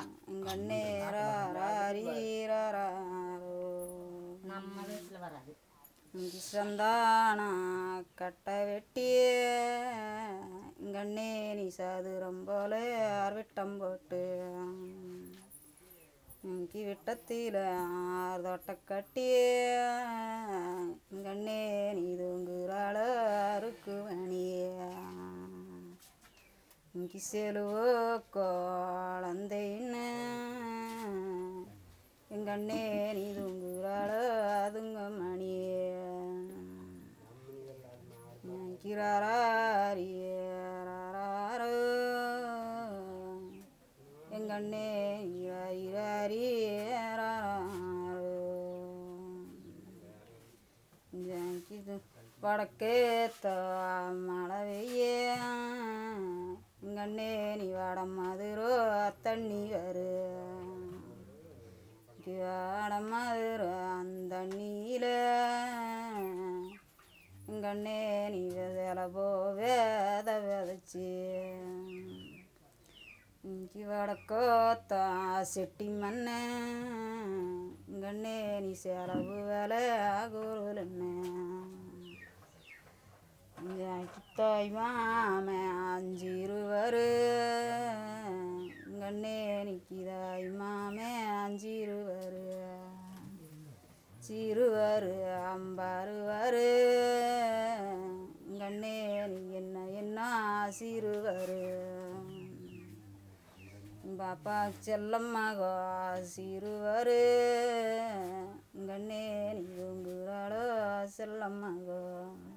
எங்கண்ணே ராரீரோ நம்ம வீட்டில் வராது சந்தானா கட்டை வெட்டிய எங்கண்ணே நீ சதுரம் போல ஆர்விட்டம் போட்டு இங்கி விட்டத்தில் ஆறு தொட்டை கட்டிய எங்கண்ணே நீ தூங்குறாள அருக்கு மணிய இங்கி செலுவோ குழந்தைன்னு எங்கண்ணே நீ தூங்குறாள அதுங்க மணியே கிராரோ எங்கண்ணே இராரி வடக்கேத்த மழை பெய்ய எங்கண்ணே நீ வடம் மதுரோ தண்ணி வரு வாடம் மதுரோ அந்த நீல எங்கண்ணே நீ விதல போ வேத விதைச்சி இஞ்சி வடக்கோத்தா செட்டி மண்ணே இங்கண்ணே நீ செலவு வேலை குருலண்ணே தாய் மாமே அஞ்சிருவரு இங்கண்ணே நிக்கிதாய் மாமே அஞ்சிருவரு சிறுவரு அம்பாருவரு இங்கண்ணே நீ என்ன என்ன சிறுவரு பாப்பா செல்லம்மாகோ சிறுவரு இங்கண்ணே நீ தூங்குறாளோ செல்லம்மாகோ